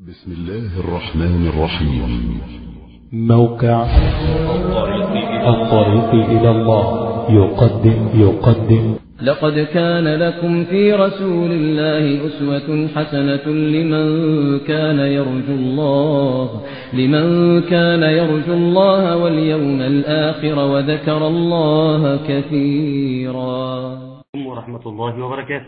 بسم الله الرحمن الرحيم موقع الطريق إلى الله يقدم يقدم لقد كان لكم في رسول الله أسوة حسنة لمن كان يرجو الله لمن كان يرجو الله واليوم الآخر وذكر الله كثيرا ورحمة الله وبركاته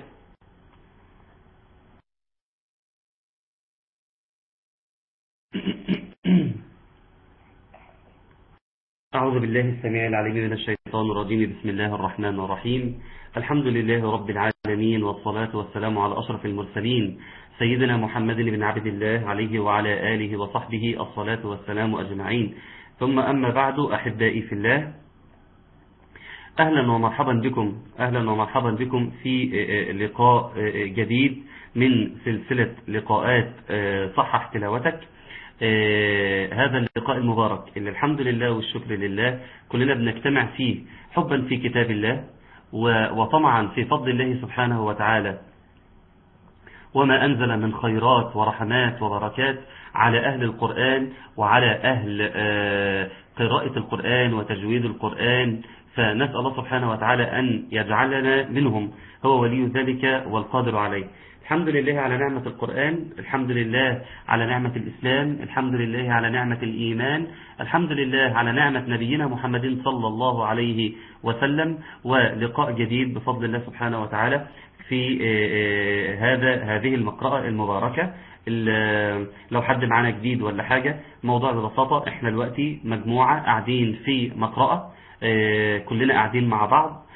أعوذ بالله السميع العليم من الشيطان الرجيم بسم الله الرحمن الرحيم الحمد لله رب العالمين والصلاة والسلام على أشرف المرسلين سيدنا محمد بن عبد الله عليه وعلى آله وصحبه الصلاة والسلام أجمعين ثم أما بعد أحبائي في الله أهلا ومرحبا بكم أهلا ومرحبا بكم في لقاء جديد من سلسلة لقاءات صحح تلاوتك هذا اللقاء المبارك اللي الحمد لله والشكر لله كلنا بنجتمع فيه حبا في كتاب الله وطمعا في فضل الله سبحانه وتعالى وما أنزل من خيرات ورحمات وبركات على أهل القرآن وعلى أهل قراءة القرآن وتجويد القرآن فنسأل الله سبحانه وتعالى أن يجعلنا منهم هو ولي ذلك والقادر عليه الحمد لله على نعمة القرآن الحمد لله على نعمة الإسلام الحمد لله على نعمة الإيمان الحمد لله على نعمة نبينا محمد صلى الله عليه وسلم ولقاء جديد بفضل الله سبحانه وتعالى في هذا هذه المقرأة المباركة لو حد معانا جديد ولا حاجة موضوع ببساطة احنا دلوقتي مجموعة قاعدين في مقرأة كلنا قاعدين مع بعض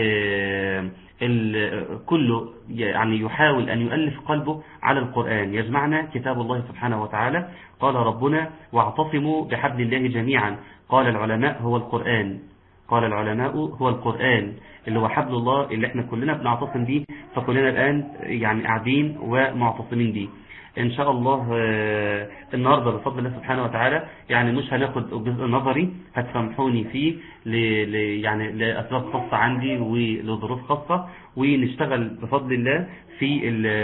كله يعني يحاول أن يؤلف قلبه على القرآن يجمعنا كتاب الله سبحانه وتعالى قال ربنا واعتصموا بحبل الله جميعا قال العلماء هو القرآن قال العلماء هو القرآن اللي هو حبل الله اللي احنا كلنا بنعتصم بيه فكلنا الآن يعني قاعدين ومعتصمين بيه ان شاء الله النهاردة بفضل الله سبحانه وتعالى يعني مش هناخد الجزء النظري هتسامحوني فيه ل... ل... يعني لأسباب خاصة عندي ولظروف خاصة ونشتغل بفضل الله في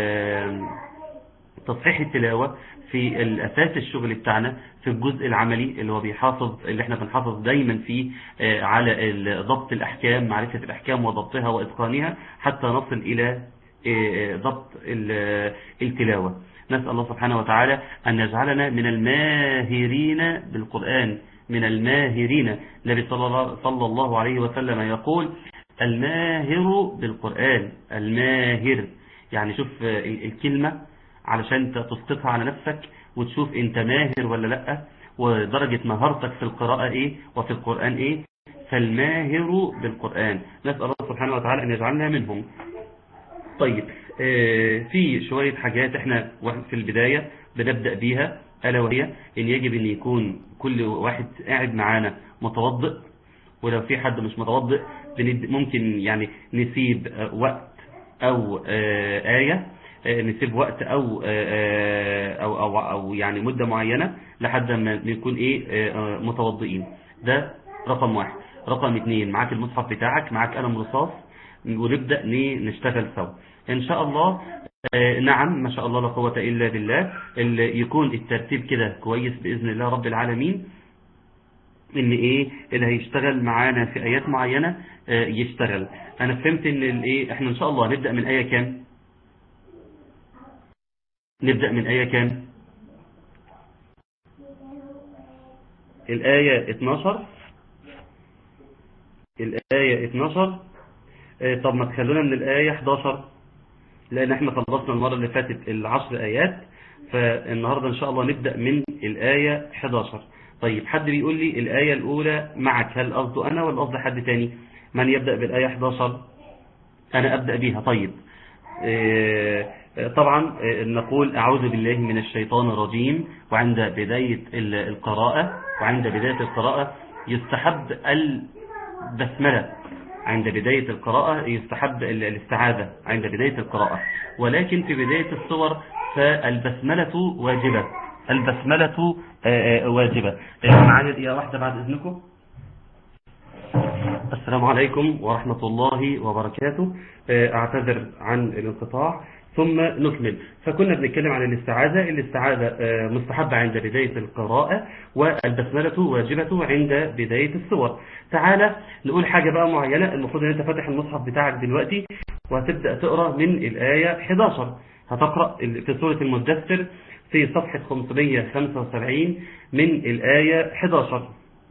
تصحيح التلاوة في الأساس الشغل بتاعنا في الجزء العملي اللي هو بيحافظ اللي احنا بنحافظ دايما فيه على ضبط الأحكام معرفة الأحكام وضبطها وإتقانها حتى نصل إلى ضبط التلاوة نسأل الله سبحانه وتعالى أن يجعلنا من الماهرين بالقرآن من الماهرين النبي صلى الله عليه وسلم يقول الماهر بالقرآن الماهر يعني شوف الكلمة علشان تسقطها على نفسك وتشوف انت ماهر ولا لا ودرجة مهارتك في القراءة ايه وفي القرآن ايه فالماهر بالقرآن نسأل الله سبحانه وتعالى أن يجعلنا منهم طيب في شوية حاجات احنا في البداية بنبدأ بيها ألا وهي إن يجب أن يكون كل واحد قاعد معانا متوضئ ولو في حد مش متوضئ ممكن يعني نسيب وقت أو آية نسيب وقت أو أو أو, أو يعني مدة معينة لحد ما نكون إيه متوضئين ده رقم واحد رقم اثنين معاك المصحف بتاعك معاك قلم رصاص ونبدأ نشتغل سوا ان شاء الله آه نعم ما شاء الله لا قوة الا بالله اللي يكون الترتيب كده كويس باذن الله رب العالمين ان ايه اللي هيشتغل معانا في ايات معينة آه يشتغل انا فهمت ان الايه احنا ان شاء الله نبدأ من ايه كام نبدأ من ايه كام الآية 12 الآية 12 طب ما تخلونا من الآية 11 لأن احنا خلصنا المرة اللي فاتت العشر آيات فالنهاردة إن شاء الله نبدأ من الآية 11 طيب حد بيقول لي الآية الأولى معك هل قصده أنا ولا قصد حد تاني من يبدأ بالآية 11 أنا أبدأ بيها طيب طبعا نقول أعوذ بالله من الشيطان الرجيم وعند بداية القراءة وعند بداية القراءة يستحب البسملة عند بداية القراءة يستحب الاستعاذة عند بداية القراءة ولكن في بداية الصور فالبسملة واجبة البسملة واجبة معانا دقيقة واحدة بعد إذنكم السلام عليكم ورحمة الله وبركاته أعتذر عن الانقطاع ثم نكمل فكنا بنتكلم عن الاستعاذة الاستعاذة آه، مستحبة عند بداية القراءة والبسملة واجبة عند بداية السور تعالى نقول حاجة بقى معينة المفروض ان انت فاتح المصحف بتاعك دلوقتي وهتبدأ تقرأ من الآية 11 هتقرأ في سورة المدثر في صفحة 575 من الآية 11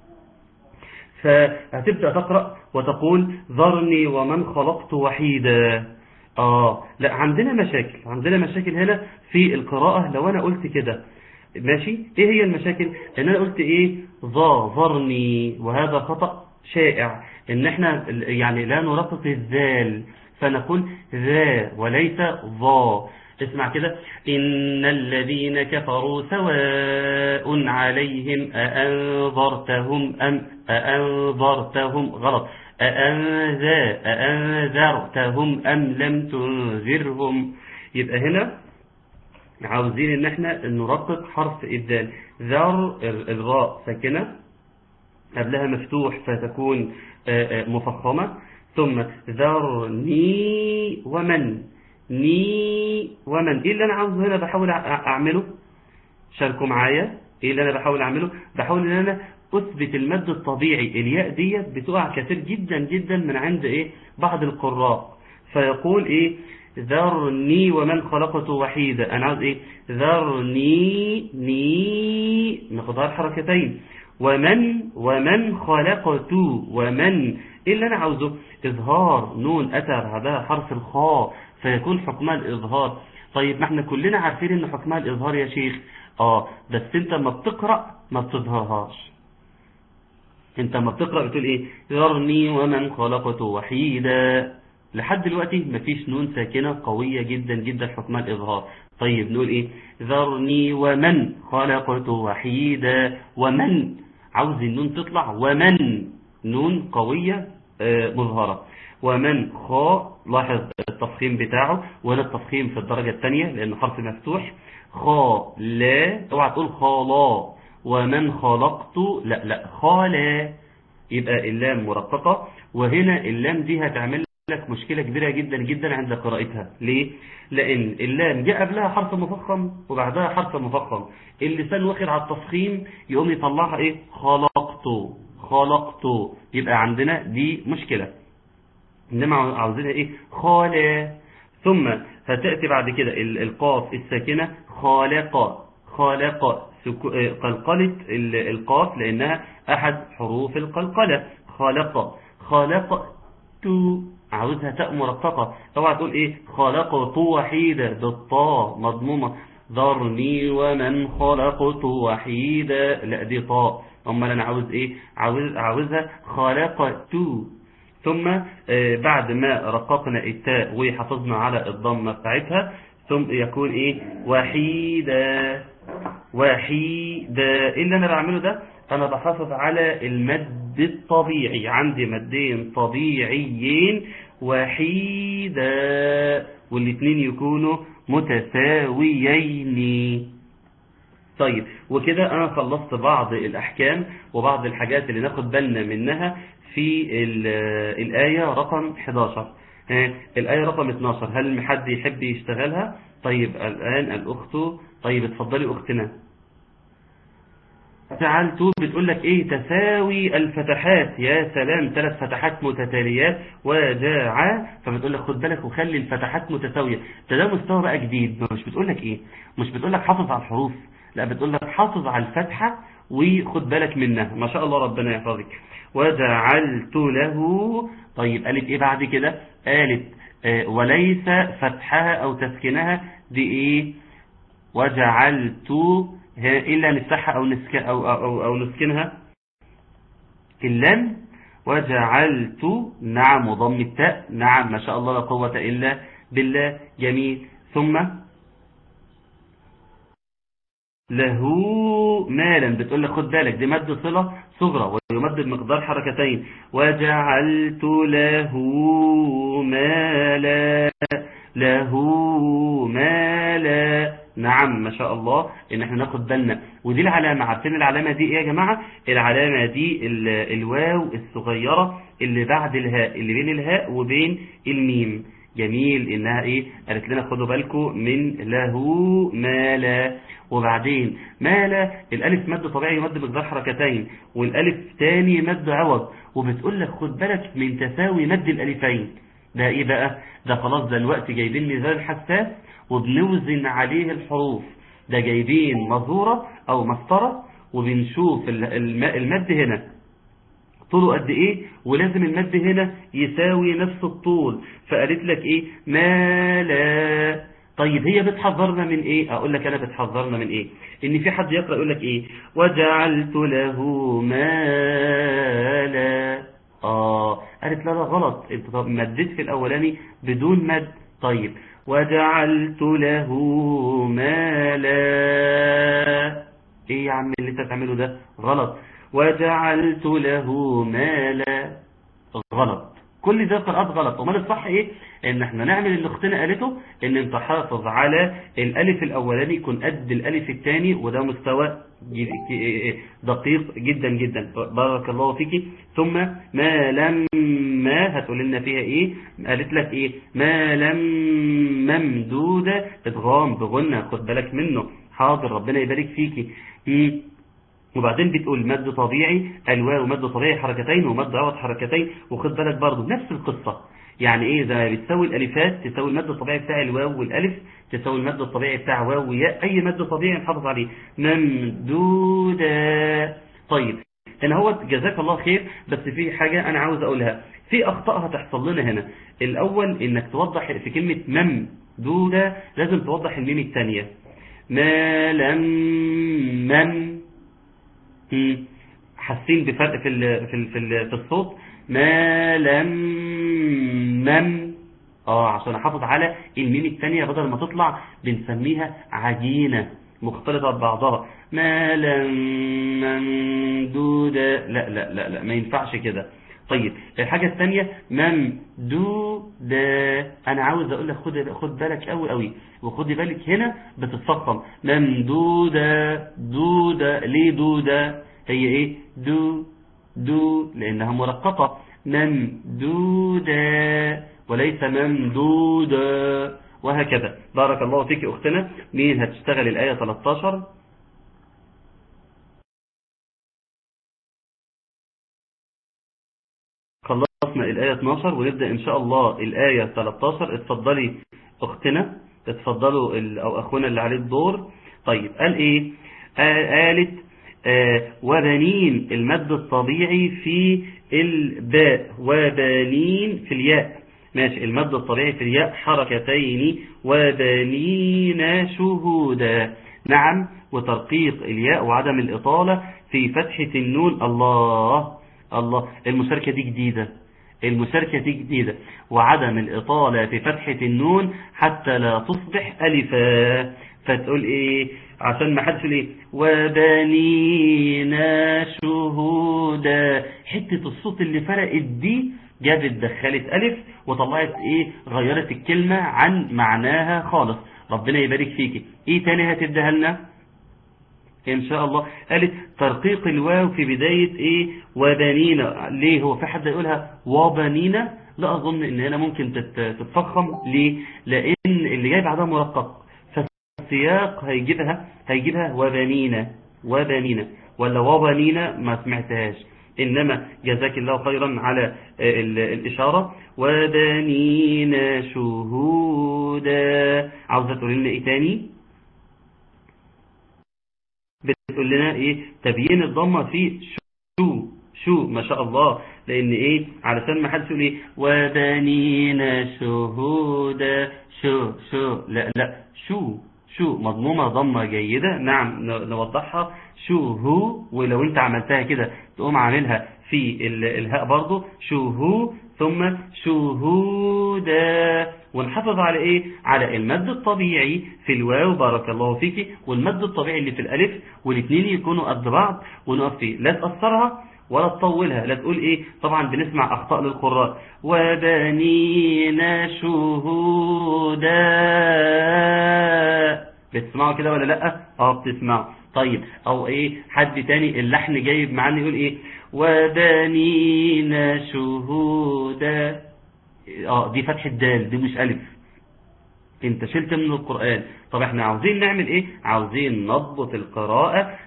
فهتبدأ تقرأ وتقول ذرني ومن خلقت وحيدا آه لا عندنا مشاكل عندنا مشاكل هنا في القراءة لو أنا قلت كده ماشي إيه هي المشاكل إن أنا قلت إيه ذا ذرني وهذا خطأ شائع إن إحنا يعني لا نرقق الذال فنقول ذا وليس ضا اسمع كده إن الذين كفروا سواء عليهم أأنظرتهم أم أأنظرتهم غلط أأنذا أأنذرتهم أم لم تنذرهم يبقى هنا عاوزين ان احنا نرقق حرف الدال ذر الراء ساكنة قبلها مفتوح فتكون مفخمة ثم ذرني ومن ني ومن ايه اللي انا عاوزه هنا بحاول اعمله شاركوا معايا ايه اللي انا بحاول اعمله بحاول ان انا اثبت المد الطبيعي الياء ديت بتقع كثير جدا جدا من عند ايه بعض القراء فيقول ايه ذرني ومن خلقته وحيدا انا عاوز ايه ذرني ني مقدار حركتين ومن ومن خلقت ومن ايه اللي انا عاوزه اظهار نون اتى بعدها حرف الخاء فيكون حكمها الاظهار طيب ما احنا كلنا عارفين ان حكمها الاظهار يا شيخ اه بس انت ما بتقرا ما بتظهرهاش انت ما بتقرا بتقول ايه ذرني ومن خلقت وحيدا لحد دلوقتي مفيش نون ساكنه قويه جدا جدا حكمها الاظهار طيب نقول ايه ذرني ومن خلقت وحيدا ومن عاوز النون تطلع ومن نون قويه آه مظهره ومن خاء لاحظ التفخيم بتاعه وهنا التفخيم في الدرجة الثانية لأنه حرف مفتوح خا لا اوعى تقول خالا ومن خلقت لا لا خالا يبقى اللام مرققة وهنا اللام دي هتعمل لك مشكلة كبيرة جدا جدا عند قراءتها ليه؟ لأن اللام جاء قبلها حرف مفخم وبعدها حرف مفخم اللسان واخد على التفخيم يقوم يطلعها ايه خلقت خلقت يبقى عندنا دي مشكلة انما عاوزينها ايه خالق ثم هتأتي بعد كده القاف الساكنة خالق خالق قلقلة القاف لانها احد حروف القلقلة خالق خالق تو عاوزها تاء مرققة اوعى تقول ايه خلقت وحيدة بالطاء مضمومة ذرني ومن خلقت وحيدا لا دي طاء امال انا عاوز ايه عاوز عاوزها خلقت ثم بعد ما رققنا التاء وحافظنا على الضمه بتاعتها ثم يكون ايه وحيدا وحيدا ايه اللي انا بعمله ده انا بحافظ على المد الطبيعي عندي مدين طبيعيين وحيدا والاثنين يكونوا متساويين طيب وكده انا خلصت بعض الاحكام وبعض الحاجات اللي ناخد بالنا منها في الآية رقم 11 الآية رقم 12 هل حد يحب يشتغلها طيب الآن الأخت طيب اتفضلي أختنا فعلت بتقول لك ايه تساوي الفتحات يا سلام ثلاث فتحات متتاليات وجاع فبتقول لك خد بالك وخلي الفتحات متساويه ده ده مستوى بقى جديد مش بتقول لك ايه مش بتقول لك حافظ على الحروف لا بتقول لك حافظ على الفتحه وخد بالك منها ما شاء الله ربنا يحفظك وجعلت له طيب قالت ايه بعد كده قالت آه وليس فتحها او تسكنها دي ايه وجعلت الا نفتحها او نسك او او او نسكنها اللام وجعلت نعم وضم التاء نعم ما شاء الله لا قوه الا بالله جميل ثم له مالا بتقول لك خد بالك دي مد صلة صغرى ويمد بمقدار حركتين وجعلت له مالا له مالا نعم ما شاء الله ان احنا ناخد بالنا ودي العلامة عارفين العلامة دي ايه يا جماعة العلامة دي الواو الصغيرة اللي بعد الهاء اللي بين الهاء وبين الميم جميل انها ايه قالت لنا خدوا بالكم من له ما لا وبعدين ما لا الالف مد طبيعي مد مقدار حركتين والالف تاني مد عوض وبتقول لك خد بالك من تساوي مد الالفين ده ايه بقى ده خلاص ده الوقت جايبين ميزان حساس وبنوزن عليه الحروف ده جايبين مزورة او مسطرة وبنشوف المد هنا طوله قد ايه ولازم المد هنا يساوي نفس الطول فقالت لك ايه ما لا طيب هي بتحذرنا من ايه اقول لك انا بتحذرنا من ايه ان في حد يقرأ يقول لك ايه وجعلت له مالا اه قالت لا لا غلط انت طب مديت في الاولاني بدون مد طيب وجعلت له مالا ايه يا عم اللي انت بتعمله ده غلط وجعلت له مالا غلط كل ده قراءات غلط امال الصح ايه ان احنا نعمل اللي اختنا قالته ان انت حافظ على الالف الاولاني يكون قد الالف الثاني وده مستوى دقيق جدا جدا بارك الله فيك ثم ما لما هتقول لنا فيها ايه قالت لك ايه ما لم ممدودة ادغام بغنى خد بالك منه حاضر ربنا يبارك فيكي وبعدين بتقول مد طبيعي الواو مد طبيعي حركتين ومد عوض حركتين وخد بالك برضه نفس القصة يعني ايه زي ما بتساوي الالفات تساوي المد الطبيعي بتاع الواو والالف تساوي المد الطبيعي بتاع واو وياء اي مد طبيعي نحافظ عليه ممدودة طيب هنا هو جزاك الله خير بس في حاجة انا عاوز اقولها في اخطاء هتحصل لنا هنا الاول انك توضح في كلمة ممدودة لازم توضح الميم الثانية ما لم مم حاسين بفرق في ال في ال في, ال في الصوت ما لم مم اه عشان احافظ على الميم الثانية بدل ما تطلع بنسميها عجينة مختلطة ببعضها ما لم ممدودة لا لا لا لا ما ينفعش كده طيب الحاجة الثانية ممدودة انا عاوز اقول لك خد خد بالك قوي قوي وخدي بالك هنا بتتفخم ممدودة دودة ليه دودة هي ايه دو دو لانها مرققة ممدودة وليس ممدودة وهكذا بارك الله فيك اختنا مين هتشتغل الآية 13 خلصنا الآية 12 ونبدأ إن شاء الله الآية 13 اتفضلي أختنا اتفضلوا أو أخونا اللي عليه الدور طيب قال إيه قالت آه وبنين المد الطبيعي في الباء وبنين في الياء ماشي المد الطبيعي في الياء حركتين وبنين شهودا نعم وترقيق الياء وعدم الإطالة في فتحة النون الله الله المشاركة دي جديدة المشاركة دي جديدة وعدم الإطالة في فتحة النون حتى لا تصبح ألفا فتقول إيه عشان ما حدش يقول إيه وبنينا شهودا حتة الصوت اللي فرقت دي جابت دخلت ألف وطلعت إيه غيرت الكلمة عن معناها خالص ربنا يبارك فيكي إيه تاني هتديها لنا إن شاء الله قالت ترقيق الواو في بداية إيه وبنينا ليه هو في حد يقولها وبنينا لا أظن إن هنا ممكن تتفخم ليه لأن اللي جاي بعدها مرقق فالسياق هيجيبها هيجيبها وبنينا وبنينا ولا وبنينا ما سمعتهاش إنما جزاك الله خيرا على الإشارة وبنينا شهودا عاوزة تقول لنا إيه تاني بتقول لنا إيه تبيين الضمة في شو شو ما شاء الله لأن إيه علشان ما حدش يقول إيه وبنينا شهودا شو شو لا لا شو شو مضمومة ضمة جيدة نعم نوضحها شو هو ولو انت عملتها كده تقوم عاملها في الهاء برضو شو هو ثم شهودا ونحافظ على ايه على المد الطبيعي في الواو بارك الله فيك والمد الطبيعي اللي في الالف والاثنين يكونوا قد بعض ونقف فيه لا تأثرها ولا تطولها لا تقول ايه طبعا بنسمع اخطاء للقراء وبنينا شهودا بتسمعوا كده ولا لا اه بتسمعوا طيب او ايه حد تاني اللحن جايب معانا يقول ايه وبنينا شهودا اه دي فتح الدال دي مش ألف انت شلت من القرآن طب احنا عاوزين نعمل ايه عاوزين نضبط القراءة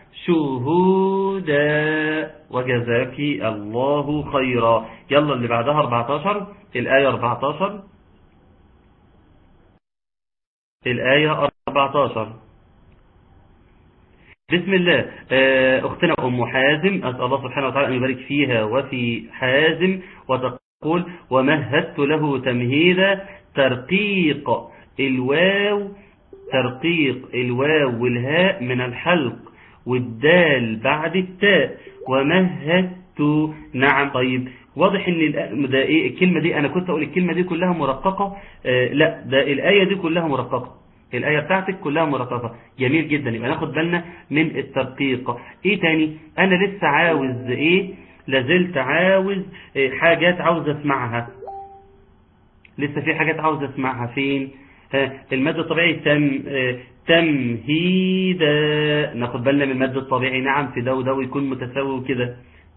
شهودا وجزاك الله خيرا يلا اللي بعدها 14 الآية 14 الآية 14 بسم الله أختنا أم حازم أسأل الله سبحانه وتعالى أن يبارك فيها وفي حازم وتقول ومهدت له تمهيدا ترقيق الواو ترقيق الواو والهاء من الحلق والدال بعد التاء ومهدت نعم طيب واضح ان ده ايه الكلمة دي انا كنت اقول الكلمة دي كلها مرققة آه لا ده الآية دي كلها مرققة الآية بتاعتك كلها مرققة جميل جدا يبقى ناخد بالنا من الترقيق ايه تاني انا لسه عاوز ايه لازلت عاوز إيه حاجات عاوز اسمعها لسه في حاجات عاوز اسمعها فين المد الطبيعي تم تمهيدا ناخد بالنا من المد الطبيعي نعم في ده وده ويكون متساوي كده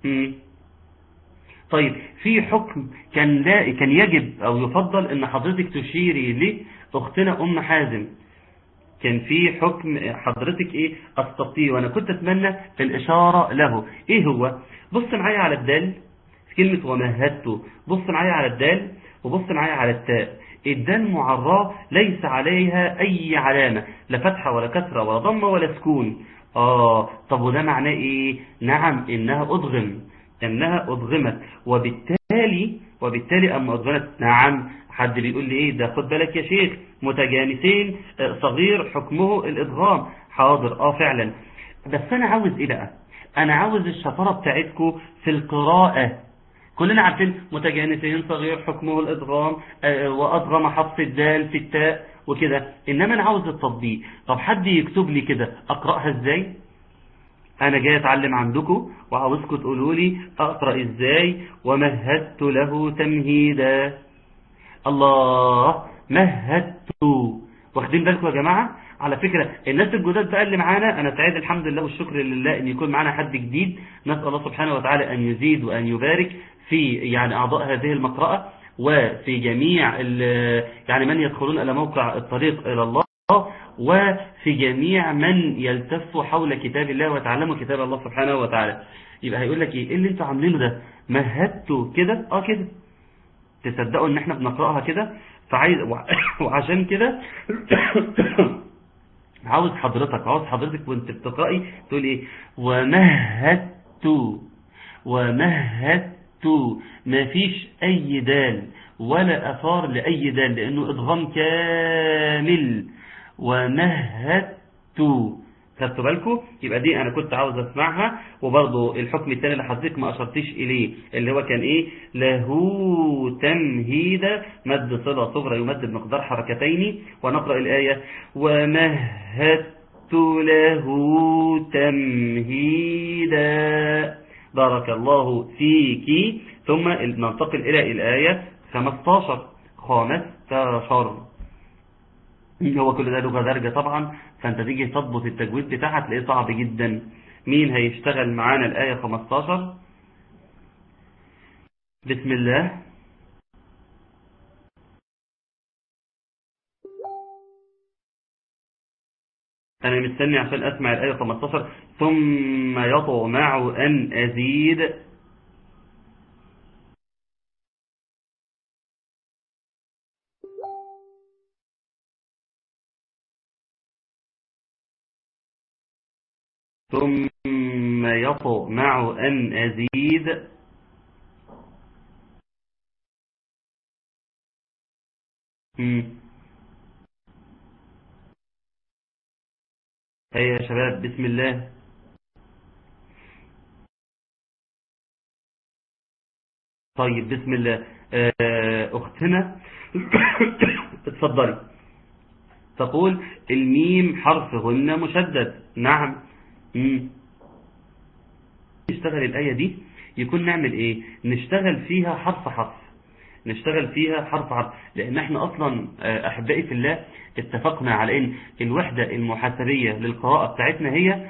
طيب في حكم كان لا كان يجب او يفضل ان حضرتك تشيري لاختنا ام حازم كان في حكم حضرتك ايه استطيع وانا كنت اتمنى الاشارة له ايه هو بص معايا على الدال كلمة ومهدته بص معايا على الدال وبص معايا على التاء الدال معراه ليس عليها أي علامة لا فتحة ولا كسرة ولا ضمة ولا سكون آه طب وده معناه إيه نعم إنها أضغم إنها أضغمت وبالتالي وبالتالي أما أضغمت نعم حد بيقول لي إيه ده خد بالك يا شيخ متجانسين صغير حكمه الإضغام حاضر آه فعلا بس أنا عاوز إيه بقى أنا عاوز الشطارة بتاعتكم في القراءة كلنا عارفين متجانسين صغير حكمه الادغام وادغم حرف الدال في التاء وكده انما انا عاوز التطبيق طب حد يكتب لي كده اقراها ازاي انا جاي اتعلم عندكم وعاوزكم تقولوا لي اقرا ازاي ومهدت له تمهيدا الله مهدت واخدين بالكم يا جماعه على فكرة الناس الجداد بقى اللي معانا أنا سعيد الحمد لله والشكر لله أن يكون معانا حد جديد نسأل الله سبحانه وتعالى أن يزيد وأن يبارك في يعني أعضاء هذه المقرأة وفي جميع يعني من يدخلون إلى موقع الطريق إلى الله وفي جميع من يلتف حول كتاب الله ويتعلموا كتاب الله سبحانه وتعالى يبقى هيقول لك إيه اللي انتوا عاملينه ده مهدتوا كده اه كده تصدقوا ان احنا بنقرأها كده فعايز وعشان كده عاوز حضرتك عاوز حضرتك وانت بتقرأي تقول ايه ومهدت ومهدت مفيش اي دال ولا اثار لاي دال لانه ادغام كامل ومهدت خدتوا بالكم يبقى دي انا كنت عاوز اسمعها وبرضه الحكم الثاني اللي حضرتك ما اشرتيش اليه اللي هو كان ايه له تمهيدا مد صله صغرى يمد بمقدار حركتين ونقرا الايه ومهدت له تمهيدا بارك الله فيك ثم ننتقل الى الايه 15 15 هو كل ده لغة درجة طبعا فانت تيجي تضبط التجويد بتاعها تلاقيه صعب جدا مين هيشتغل معانا الآية 15 بسم الله أنا مستني عشان أسمع الآية 15 ثم يطمع أن أزيد ثم يطمع أن أزيد هيا يا شباب بسم الله طيب بسم الله أختنا اتفضلي تقول الميم حرف غنة مشدد نعم مم. نشتغل الآية دي يكون نعمل ايه نشتغل فيها حرف حرف نشتغل فيها حرف حرف لان احنا اصلا احبائي في الله اتفقنا على ان الوحدة المحاسبية للقراءة بتاعتنا هي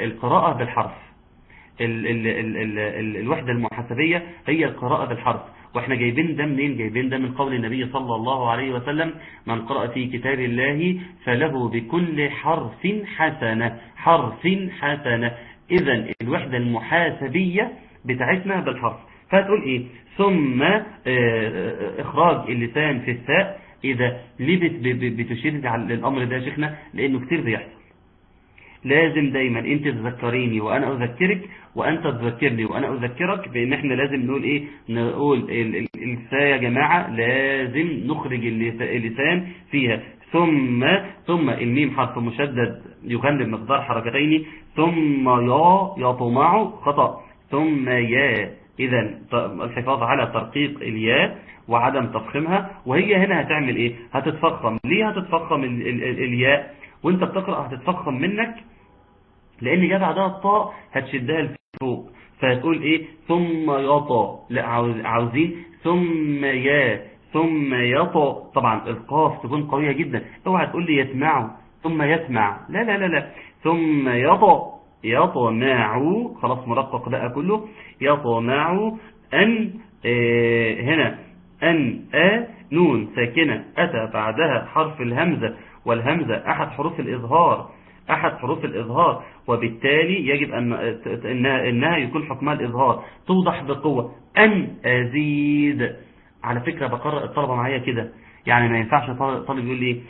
القراءة بالحرف ال ال ال ال ال الوحدة المحاسبية هي القراءة بالحرف واحنا جايبين ده منين جايبين ده من قول النبي صلى الله عليه وسلم من قرأ في كتاب الله فله بكل حرف حسنة حرف حسنة اذا الوحدة المحاسبية بتاعتنا بالحرف فهتقول ايه ثم آه، آه، اخراج اللسان في الثاء اذا ليه بت- ب- ب- بتشير على الامر ده يا شيخنا لانه كتير بيحصل لازم دايما انت تذكريني وانا اذكرك وانت تذكرني وانا اذكرك بان احنا لازم نقول ايه نقول ال- ال- الفاء يا جماعة لازم نخرج اللس- اللسان فيها ثم ثم الميم حرف مشدد يغني بمقدار حركتين ثم يا يطمع خطأ ثم يا اذا ط- الحفاظ على ترقيق الياء وعدم تفخيمها وهي هنا هتعمل ايه هتتفخم ليه هتتفخم ال- ال- ال- الياء وانت بتقرأ هتتفخم منك لان جاء بعدها الطاء هتشدها لفوق فهتقول ايه ثم يطا لا عاوز عاوزين ثم يا ثم يطا طبعا القاف تكون قوية جدا اوعى تقول لي يسمعوا ثم يسمع لا لا لا لا ثم يطا يطمع خلاص مرقق بقى كله يطمع ان آه هنا أن أ نون ساكنة أتى بعدها حرف الهمزة والهمزة أحد حروف الإظهار أحد حروف الإظهار وبالتالي يجب أن إنها, إنها يكون حكمها الإظهار توضح بقوة أن أزيد على فكرة بقرأ الطلبة معايا كده يعني ما ينفعش طالب طالب يقول لي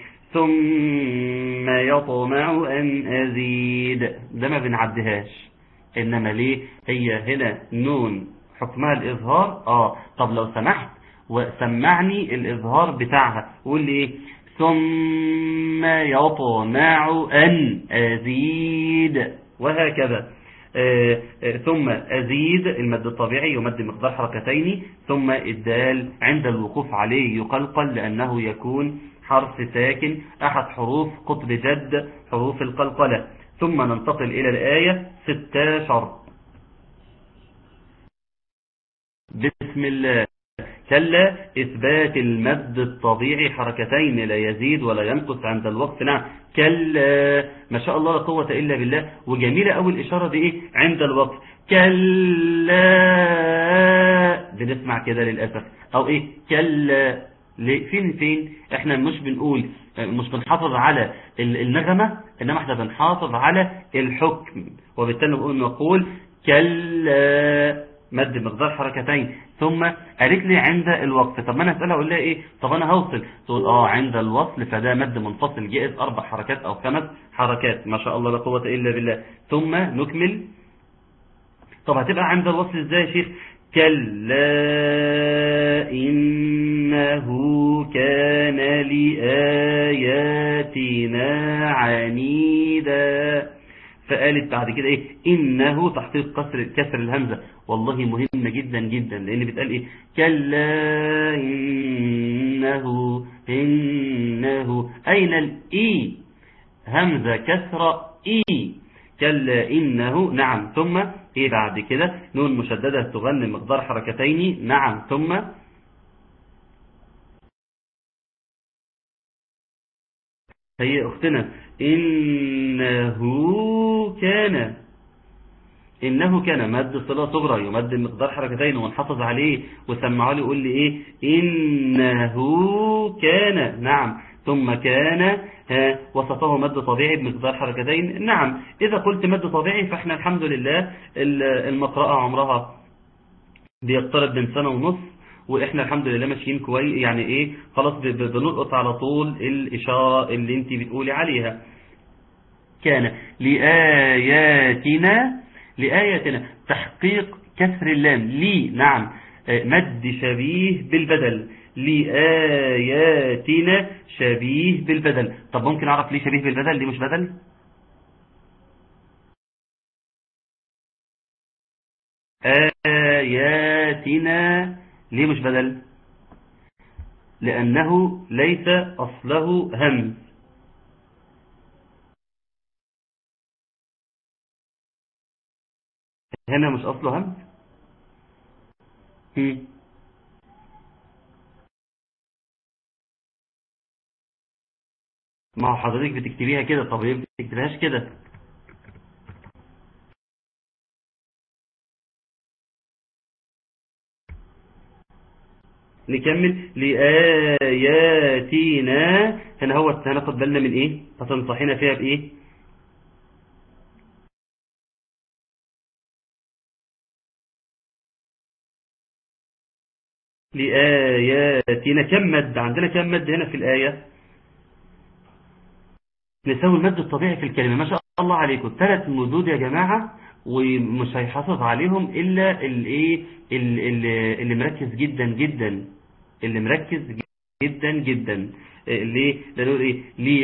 ثم يطمع أن أزيد ده ما بنعدهاش إنما ليه هي هنا نون حكمها الإظهار آه طب لو سمحت وسمعني الإظهار بتاعها قول لي إيه ثم يطمع أن أزيد وهكذا آه، آه، ثم أزيد المد الطبيعي يمد مقدار حركتين ثم الدال عند الوقوف عليه يقلقل لأنه يكون حرف ساكن أحد حروف قطب جد حروف القلقلة ثم ننتقل إلى الآية 16 بسم الله كلا إثبات المد الطبيعي حركتين لا يزيد ولا ينقص عند الوقت نعم كلا ما شاء الله لا قوة إلا بالله وجميلة أول إشارة دي إيه عند الوقت كلا بنسمع كده للأسف أو إيه كلا ليه؟ فين فين احنا مش بنقول مش بنحافظ على ال- النغمة انما احنا بنحافظ على الحكم وبالتالي نقول نقول كلا مد مقدار حركتين ثم قالت لي عند الوقف طب ما انا اسالها اقول لها ايه طب انا هوصل تقول اه عند الوصل فده مد منفصل جائز اربع حركات او خمس حركات ما شاء الله لا قوه الا بالله ثم نكمل طب هتبقى عند الوصل ازاي يا شيخ كلا إنه كان لآياتنا عنيدا فقالت بعد كده ايه انه تحقيق كسر كسر الهمزه والله مهمه جدا جدا لان بتقال ايه كلا انه انه اين الاي همزه كسره اي كلا إنه نعم ثم إيه بعد كده نون مشددة تغني مقدار حركتين نعم ثم هي أختنا إنه كان إنه كان مد صلة صغرى يمد مقدار حركتين ونحافظ عليه وسمعوا لي يقول لي إيه إنه كان نعم ثم كان ها وسطه مد طبيعي بمقدار حركتين نعم إذا قلت مد طبيعي فإحنا الحمد لله المقرأة عمرها بيقترب من سنة ونص وإحنا الحمد لله ماشيين كويس يعني إيه خلاص بنلقط على طول الإشارة اللي أنت بتقولي عليها كان لآياتنا لآياتنا تحقيق كسر اللام لي نعم مد شبيه بالبدل لآياتنا شبيه بالبدل طب ممكن أعرف ليه شبيه بالبدل ليه مش بدل آياتنا ليه مش بدل لأنه ليس أصله همز هنا مش أصله همز هم. ما هو حضرتك بتكتبيها كده طب ليه بتكتبهاش كده نكمل لآياتنا هنا هو هناخد بالنا من ايه هتنصحينا فيها بايه لآياتنا كم مد عندنا كم مد هنا في الآية نسوي المد الطبيعي في الكلمة ما شاء الله عليكم ثلاث مدود يا جماعة ومش هيحافظ عليهم إلا الايه اللي, اللي مركز جدا جدا اللي مركز جدا جدا ليه نقول ايه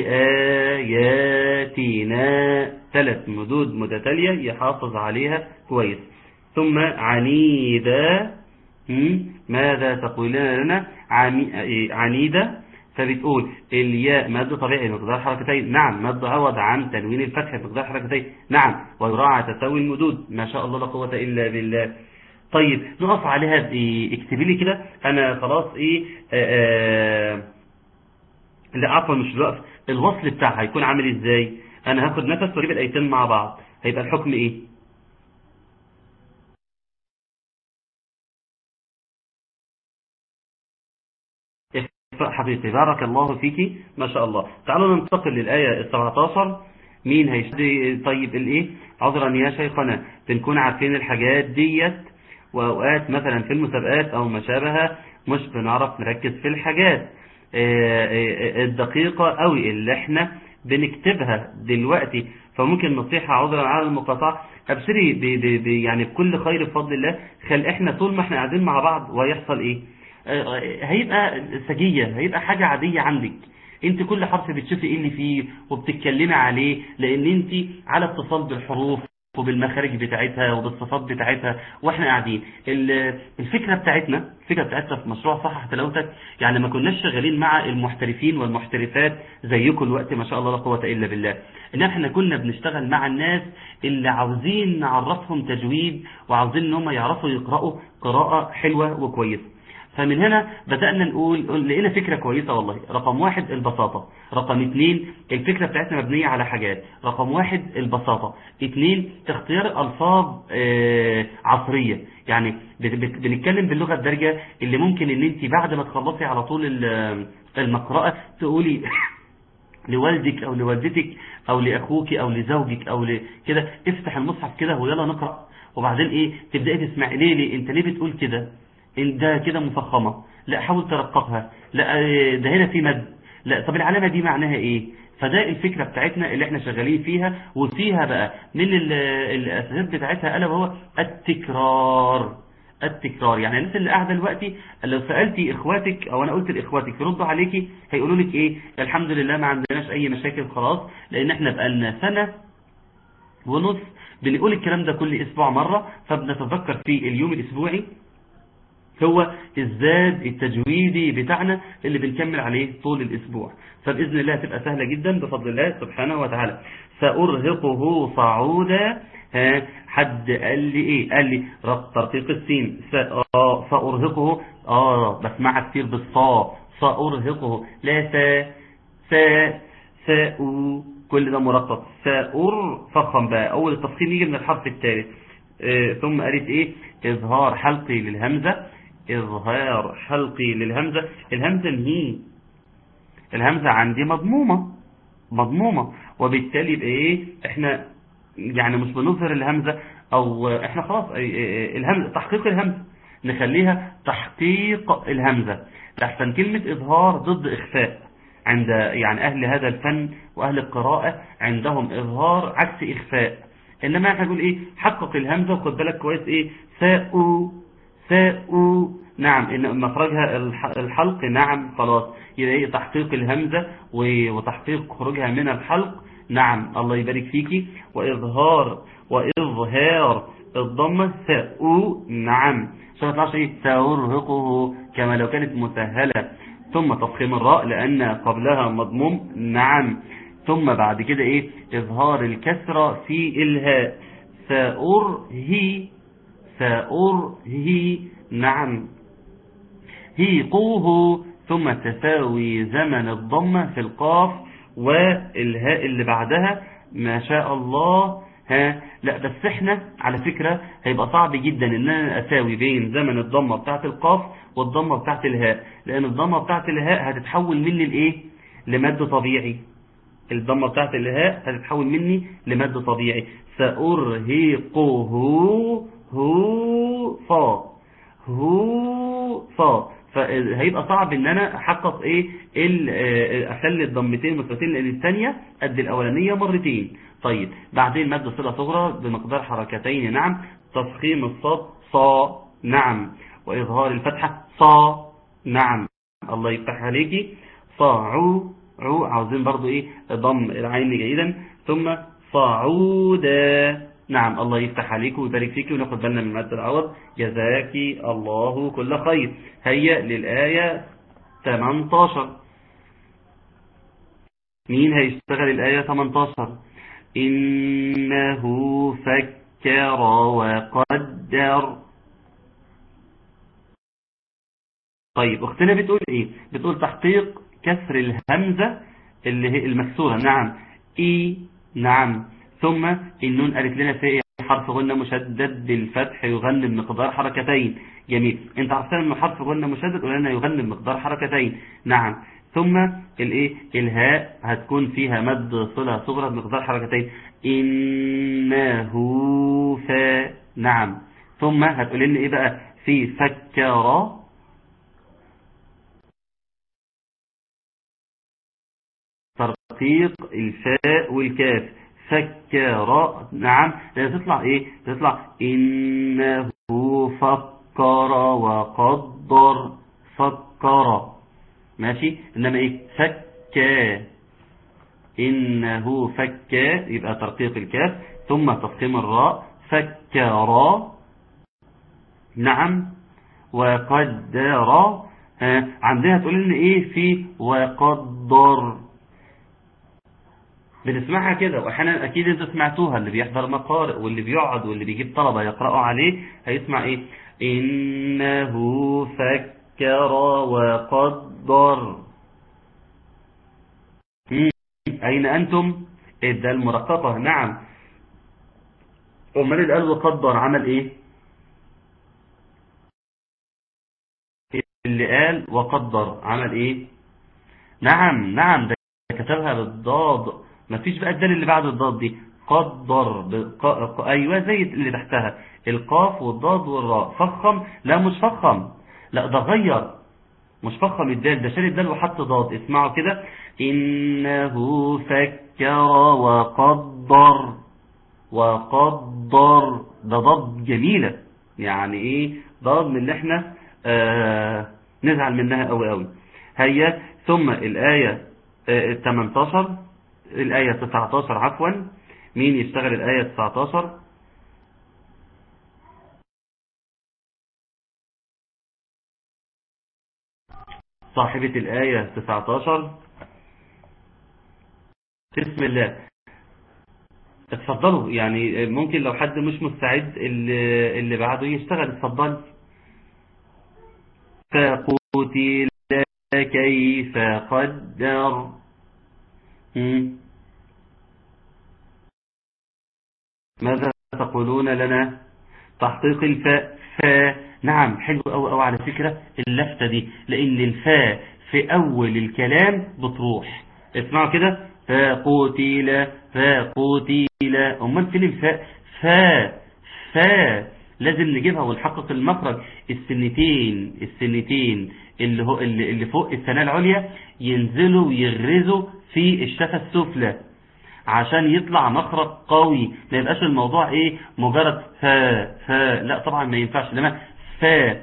لآياتنا ثلاث مدود متتالية يحافظ عليها كويس ثم عنيدة ماذا تقولون لنا عنيدة فبتقول الياء مد طبيعي مقدار حركتين نعم مد عوض عن تنوين الفتح مقدار حركتين نعم ويراعى تساوي المدود ما شاء الله لا قوة إلا بالله طيب نقف عليها بايه اكتبي لي كده انا خلاص ايه آآ لا عفوا مش الوقف الوصل بتاعها هيكون عامل ازاي انا هاخد نفس واجيب الايتين مع بعض هيبقى الحكم ايه حقيقي بارك الله فيك ما شاء الله تعالوا ننتقل للآية 17 مين هيشتري طيب الايه عذرا يا شيخنا بنكون عارفين الحاجات ديت وأوقات مثلا في المسابقات أو ما شابه مش بنعرف نركز في الحاجات الدقيقة قوي اللي احنا بنكتبها دلوقتي فممكن نصيحة عذرا على المقاطعة ابشري بي بي بي يعني بكل خير بفضل الله خل احنا طول ما احنا قاعدين مع بعض ويحصل ايه هيبقى سجية هيبقى حاجة عادية عندك انت كل حرف بتشوفي ايه اللي فيه وبتتكلمي عليه لان انت على اتصال بالحروف وبالمخارج بتاعتها وبالصفات بتاعتها واحنا قاعدين الفكرة بتاعتنا الفكرة بتاعتنا في مشروع صحح تلاوتك يعني ما كناش شغالين مع المحترفين والمحترفات زيكم الوقت ما شاء الله لا قوة الا بالله ان احنا كنا بنشتغل مع الناس اللي عاوزين نعرفهم تجويد وعاوزين ان هم يعرفوا يقرأوا قراءة حلوة وكويسة فمن هنا بدأنا نقول لقينا فكرة كويسة والله رقم واحد البساطة رقم اتنين الفكرة بتاعتنا مبنية على حاجات رقم واحد البساطة اتنين اختيار ألفاظ اه عصرية يعني بنتكلم باللغة الدارجة اللي ممكن ان انت بعد ما تخلصي على طول المقرأة تقولي لوالدك او لوالدتك او لاخوك او لزوجك او كده افتح المصحف كده ويلا نقرأ وبعدين ايه تبدأي تسمعي ليه ليه انت ليه بتقول كده إن ده كده مفخمة لا حاول ترققها لا ده هنا في مد لا طب العلامة دي معناها ايه فده الفكرة بتاعتنا اللي احنا شغالين فيها وفيها بقى من الاساسات بتاعتها الا وهو التكرار التكرار يعني الناس اللي قاعده دلوقتي لو سالتي اخواتك او انا قلت لاخواتك يردوا عليكي هيقولوا لك ايه الحمد لله ما عندناش اي مشاكل خلاص لان احنا بقالنا سنه ونص بنقول الكلام ده كل اسبوع مره فبنتذكر في اليوم الاسبوعي هو الزاد التجويدي بتاعنا اللي بنكمل عليه طول الأسبوع فبإذن الله تبقى سهلة جدا بفضل الله سبحانه وتعالى سأرهقه صعودا ها حد قال لي ايه قال لي ترقيق السين سأرهقه اه بسمعها كتير بالصا سأرهقه لا سا سا ساء كل ده مرقق سأر فخم بقى اول التفخيم يجي من الحرف الثالث آه ثم قالت ايه اظهار حلقي للهمزة إظهار حلقي للهمزة الهمزة هي الهمزة عندي مضمومة مضمومة وبالتالي بإيه إحنا يعني مش بنظهر الهمزة أو إحنا خلاص الهمزة تحقيق الهمزة نخليها تحقيق الهمزة لحسن كلمة إظهار ضد إخفاء عند يعني أهل هذا الفن وأهل القراءة عندهم إظهار عكس إخفاء إنما احنا نقول إيه حقق الهمزة وخد بالك كويس إيه ساء ساء نعم إن مخرجها الحلق نعم خلاص يبقى إيه تحقيق الهمزة وتحقيق خروجها من الحلق نعم الله يبارك فيكي وإظهار وإظهار الضمة ساء نعم عشان ما ايه سأرهقه كما لو كانت مسهلة ثم تفخيم الراء لأن قبلها مضموم نعم ثم بعد كده ايه إظهار الكسرة في الهاء سأرهي سأرهي نعم هيقوه ثم تساوي زمن الضمة في القاف والهاء اللي بعدها ما شاء الله ها لا بس احنا على فكرة هيبقى صعب جدا ان انا اساوي بين زمن الضمة بتاعت القاف والضمة بتاعت الهاء لان الضمة بتاعت الهاء هتتحول مني لايه لمد طبيعي الضمة بتاعت الهاء هتتحول مني لمد طبيعي سأرهقه هو فا هو فا فهيبقى صعب ان انا احقق ايه اخلي الضمتين المثلثين لان الثانيه قد الاولانيه مرتين طيب بعدين مد صله صغرى بمقدار حركتين نعم تفخيم الصاد صا نعم واظهار الفتحه صا نعم الله يفتح عليكي صاعو عو عاوزين برضو ايه ضم العين جيدا ثم صعودا نعم الله يفتح عليك ويبارك فيك وناخد بالنا من مادة العوض جزاك الله كل خير هيا للآية 18 مين هيشتغل الآية 18 إنه فكر وقدر طيب اختنا بتقول ايه بتقول تحقيق كسر الهمزة اللي هي المكسورة نعم اي نعم ثم النون قالت لنا في ايه حرف غنة مشدد بالفتح يغني بمقدار حركتين جميل انت عارفين انه حرف غنة مشدد ولنا يغني بمقدار حركتين نعم ثم الايه الهاء هتكون فيها مد صلة صغرى بمقدار حركتين انه ف نعم ثم هتقول لنا ايه بقى في فكر ترقيق الفاء والكاف فكر نعم تطلع ايه تطلع انه فكر وقدر فكر ماشي انما ايه فكا انه فكا يبقى ترقيق الكاف ثم تفخيم الراء فكر نعم وقدر عندها تقول لنا ايه في وقدر بنسمعها كده واحيانا اكيد انتوا سمعتوها اللي بيحضر مقارئ واللي بيقعد واللي بيجيب طلبة يقرأوا عليه هيسمع ايه انه فكر وقدر اين انتم ده المرققة نعم امال اللي قال وقدر عمل ايه اللي قال وقدر عمل ايه نعم نعم ده كتبها بالضاد مفيش بقى الدال اللي بعد الضاد دي قدر بق... ايوه زي اللي تحتها القاف والضاد والراء فخم لا مش فخم لا ده غير مش فخم الدال ده شال الدال وحط ضاد اسمعوا كده انه فكر وقدر وقدر ده ضاد جميلة يعني ايه ضاد من اللي احنا آه نزعل منها قوي قوي هيا ثم الآية آه 18 الآية 19 عفوا مين يشتغل الآية 19 صاحبة الآية 19 بسم الله اتفضلوا يعني ممكن لو حد مش مستعد اللي, اللي بعده يشتغل اتفضل فقتل كيف قدر ماذا تقولون لنا تحقيق الفاء فاء نعم حلو أو أو على فكرة اللفتة دي لأن الفاء في أول الكلام بتروح اسمعوا كده فقتل فقتل أمال فين الفاء فاء فاء لازم نجيبها ونحقق المخرج السنتين السنتين اللي هو اللي, اللي فوق الثناء العليا ينزلوا ويغرزوا في الشفة السفلى عشان يطلع مخرج قوي ما يبقاش الموضوع ايه مجرد فا فا لا طبعا ما ينفعش لما فا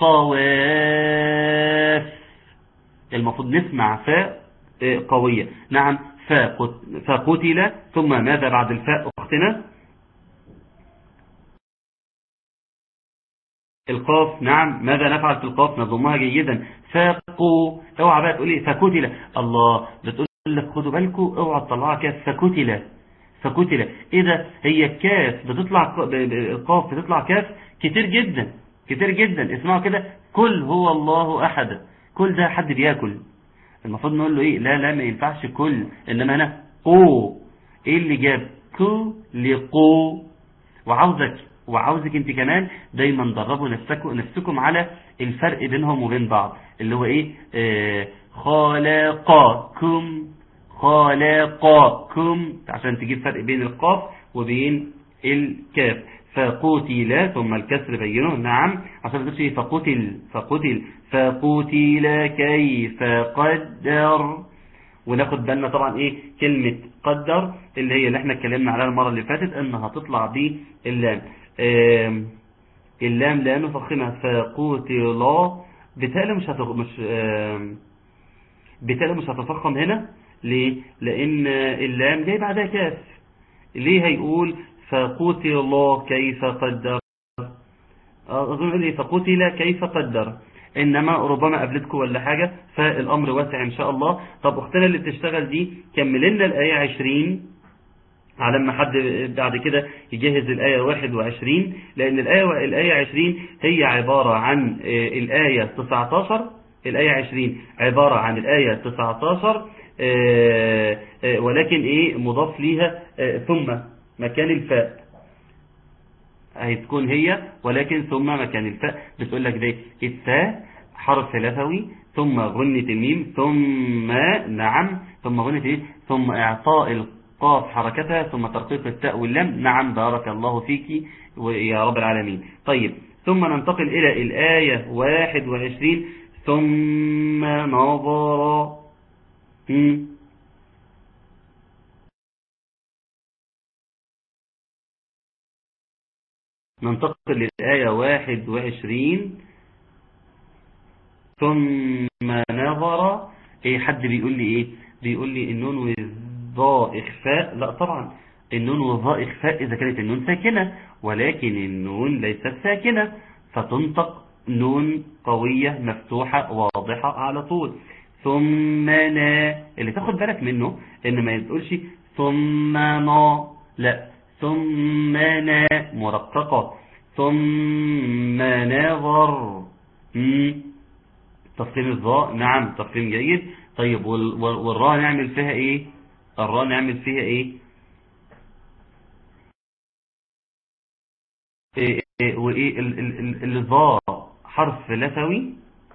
صواف المفروض نسمع فاء قوية نعم فقتل ثم ماذا بعد الفاء اختنا القاف نعم ماذا نفعل في القاف نضمها جيدا فاقوا اوعى بقى تقول ايه فكتل الله بتقول لك خدوا بالكم اوعى تطلعها كاف فكتل فكتل ايه ده هي الكاف بتطلع القاف بتطلع كاف كتير جدا كتير جدا اسمعوا كده كل هو الله احد كل ده حد بياكل المفروض نقول له ايه لا لا ما ينفعش كل انما هنا قو ايه اللي جاب كو لقو وعاوزك وعاوزك انت كمان دايما دربوا نفسكم نفسكم على الفرق بينهم وبين بعض اللي هو ايه آه خلقكم خلقكم عشان تجيب فرق بين القاف وبين الكاف فقتل ثم الكسر بينه نعم عشان تقولش ايه فقتل فقتل فقتل كيف قدر وناخد بالنا طبعا ايه كلمة قدر اللي هي اللي احنا اتكلمنا عليها المرة اللي فاتت انها تطلع باللام آم، اللام لا نفخمها فقتل بالتالي مش هتغ... مش آم، بالتالي مش هتفخم هنا ليه لان اللام جاي بعدها كاف ليه هيقول فقتل الله كيف قدر أظن يقول إيه فقتل كيف قدر إنما ربما قابلتكم ولا حاجة فالأمر واسع إن شاء الله طب أختنا اللي بتشتغل دي كمل لنا الآية 20 على ما حد بعد كده يجهز الآية 21 لأن الآية الآية 20 هي عبارة عن آه، الآية 19 الآية 20 عبارة عن الآية 19 آه، آه، ولكن إيه مضاف ليها آه، ثم مكان الفاء هتكون هي ولكن ثم مكان الفاء بتقول لك ده الفاء حرف لفوي ثم غنة الميم ثم نعم ثم غنة الميم ثم اعطاء القاف حركتها ثم ترقيق التاء واللام نعم بارك الله فيك يا رب العالمين طيب ثم ننتقل إلى الآية 21 ثم نظر مم. ننتقل للآية 21 ثم نظر ايه حد بيقول لي ايه بيقول لي النون والظاء اخفاء لا طبعا النون والظاء اخفاء اذا كانت النون ساكنة ولكن النون ليست ساكنة فتنطق نون قوية مفتوحة واضحة على طول ثم نا اللي تاخد بالك منه ان ما يقولش ثم نا لا ثم نا مرققة ثم نظر مم. تفخيم الظاء نعم تفخيم جيد طيب وال- وال- والراء نعمل فيها ايه الراء نعمل فيها ايه إيه- إيه- وايه ال- ال- ال- الظاء حرف لثوي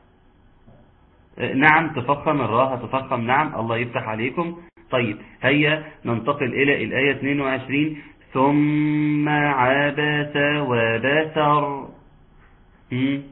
نعم تفخم الراء تفخم نعم الله يفتح عليكم طيب هيا ننتقل إلى الآية 22 ثم عبس وبسر مم.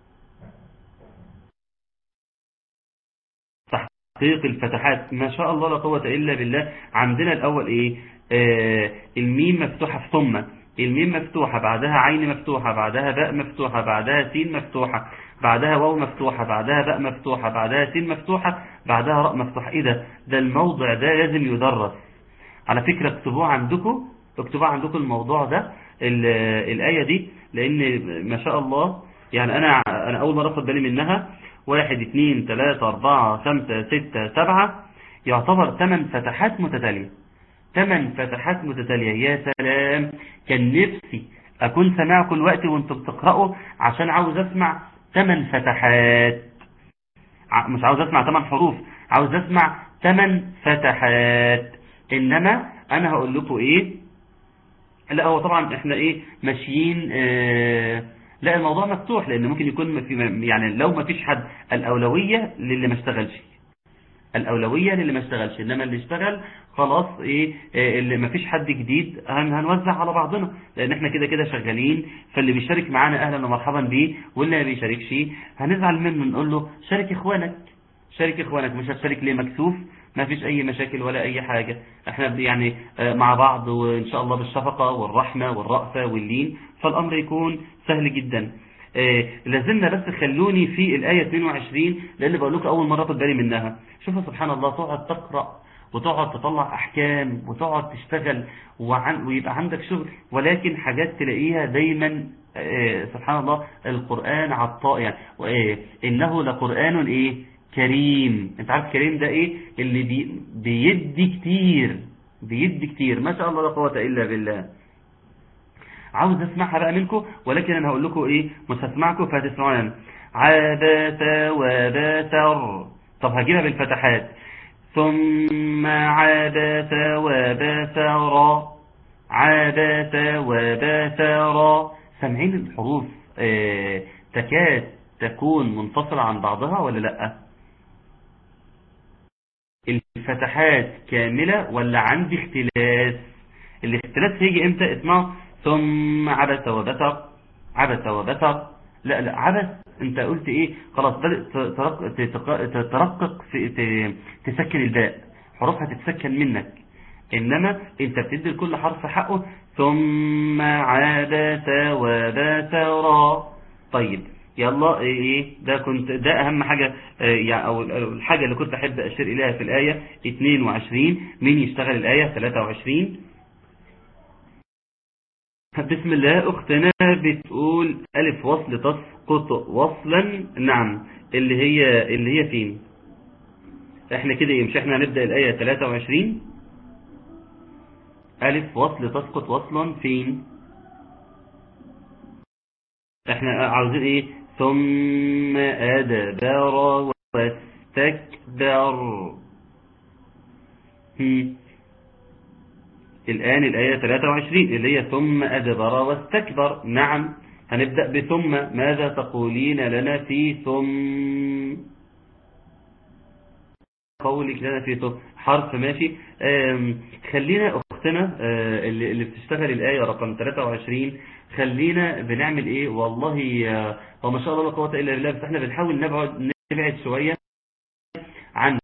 تحقيق الفتحات ما شاء الله لا قوة إلا بالله عندنا الأول إيه آه الميم مفتوحة في ثم الميم مفتوحة بعدها عين مفتوحة بعدها باء مفتوحة بعدها سين مفتوحة بعدها واو مفتوحة بعدها باء مفتوحة بعدها سين مفتوحة بعدها راء مفتوحة إيه ده ده الموضع ده لازم يدرس على فكرة اكتبوه عندكم اكتبوه عندكم الموضوع ده ال- الآية دي لأن ما شاء الله يعني أنا أنا أول مرة أخد بالي منها واحد اثنين ثلاثة أربعة خمسة ستة سبعة يعتبر ثمان فتحات متتالية ثمان فتحات متتالية يا سلام كان نفسي أكون سامعكم الوقت وانتم بتقرأوا عشان عاوز أسمع ثمان فتحات ع- مش عاوز أسمع ثمان حروف عاوز أسمع ثمان فتحات إنما أنا هقول لكم إيه لا هو طبعا احنا ايه ماشيين اه لا الموضوع مفتوح لان ممكن يكون في يعني لو ما فيش حد الاولوية للي ما اشتغلش الاولوية للي ما اشتغلش انما اللي اشتغل خلاص ايه اه اللي ما فيش حد جديد هن هنوزع على بعضنا لان احنا كده كده شغالين فاللي بيشارك معانا اهلا ومرحبا بيه واللي ما بيشاركش هنزعل منه نقول له شارك اخوانك شارك اخوانك مش هتشارك ليه مكسوف ما فيش اي مشاكل ولا اي حاجة احنا يعني آه، مع بعض وان شاء الله بالشفقة والرحمة والرأفة واللين فالامر يكون سهل جدا آه، لازلنا بس خلوني في الآية 22 لان بقول لكم اول مرة اخد بالي منها شوفوا سبحان الله تقعد تقرأ وتقعد تطلع احكام وتقعد تشتغل وعن ويبقى عندك شغل ولكن حاجات تلاقيها دايما آه، سبحان الله القرآن عطاء يعني وإيه؟ انه لقرآن ايه كريم انت عارف كريم ده ايه اللي بي بيدي كتير بيدي كتير ما شاء الله لا قوة الا بالله عاوز اسمعها بقى منكم ولكن انا هقول لكم ايه مش هسمعكم فهتسمعوني عبس وبسر طب هجيبها بالفتحات ثم عبس وبسر عبس وبسر سامعين الحروف آه، تكاد تكون منفصلة عن بعضها ولا لأ الفتحات كاملة ولا عندي اختلاس الاختلاس هيجي امتى اسمعوا ثم عبس وبسر عبس وبسر لا لا عبس انت قلت ايه خلاص بدأت ترق- تتق- تترقق في ت- تسكن الباء حروفها تتسكن منك انما انت بتدي لكل حرف حقه ثم عبس وبسر طيب يلا ايه ده كنت ده اهم حاجة اه، يعني او الحاجة اللي كنت احب اشير اليها في الاية 22 مين يشتغل الاية 23 بسم الله اختنا بتقول الف وصل تسقط وصلا نعم اللي هي اللي هي فين احنا كده ايه مش احنا هنبدأ الاية 23 الف وصل تسقط وصلا فين احنا عاوزين ايه ثم ادبر واستكبر هم. الآن الآية 23 اللي هي ثم أدبر واستكبر نعم هنبدأ بثم ماذا تقولين لنا في ثم قولك لنا في ثم حرف ماشي آم، خلينا أختنا آه، اللي اللي بتشتغل الآية رقم 23 خلينا بنعمل إيه والله آه، هو ما شاء الله لا قوة إلا بالله بس احنا بنحاول نبعد نبعد شوية عن